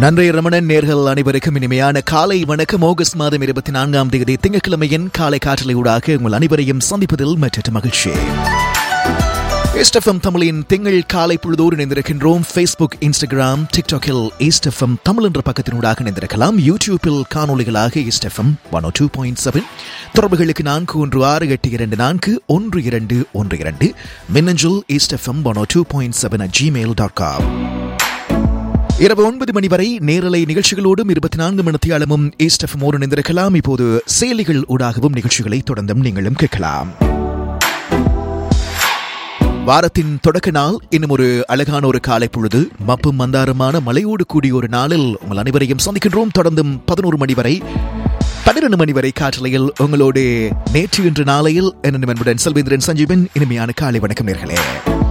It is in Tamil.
நன்றி ரமணன் நேர்கள் அனைவருக்கும் இனிமையான காலை வணக்கம் ஆகஸ்ட் மாதம் இருபத்தி நான்காம் தேதி திங்கட்கிழமையின் காலை காற்றலை ஊடாக உங்கள் அனைவரையும் சந்திப்பதில் மற்ற மகிழ்ச்சி எஸ்டெஃப்எம் தமிழின் திங்கள் காலை பொழுதோடு இணைந்திருக்கின்றோம் ஃபேஸ்புக் இன்ஸ்டாகிராம் டிக்டாக்கில் ஈஸ்டெஃப்எம் தமிழ் என்ற பக்கத்தினூடாக இணைந்திருக்கலாம் யூடியூப்பில் காணொலிகளாக East FM one two point seven தொடர்புகளுக்கு நான்கு ஒன்று ஆறு எட்டு இரண்டு நான்கு ஒன்று இரண்டு ஒன்று இரண்டு மின்னஞ்சல் East FM one two point seven Gmail dot com இரவு ஒன்பது மணி வரை நேரலை நிகழ்ச்சிகளோடும் இருபத்தி நான்கு மணித்தியாலமும் ஈஸ்டெஃப்எம்மோடு இணைந்திருக்கலாம் இப்போது செயலிகள் ஊடாகவும் நிகழ்ச்சிகளை தொடர்ந்தும் நீங்களும் கேட்கலாம் வாரத்தின் தொடக்க நாள் இன்னும் ஒரு அழகான ஒரு காலை பொழுது மப்பும் மந்தாரமான மலையோடு கூடிய ஒரு நாளில் உங்கள் அனைவரையும் சந்திக்கின்றோம் தொடர்ந்தும் பதினோரு மணி வரை பன்னிரண்டு மணி வரை காற்றலையில் உங்களோடு நேற்று இன்று நாளையில் என்ன என்பதுடன் செல்வேந்திரன் சஞ்சீவன் இனிமையான காலை வணக்கம் நேர்களே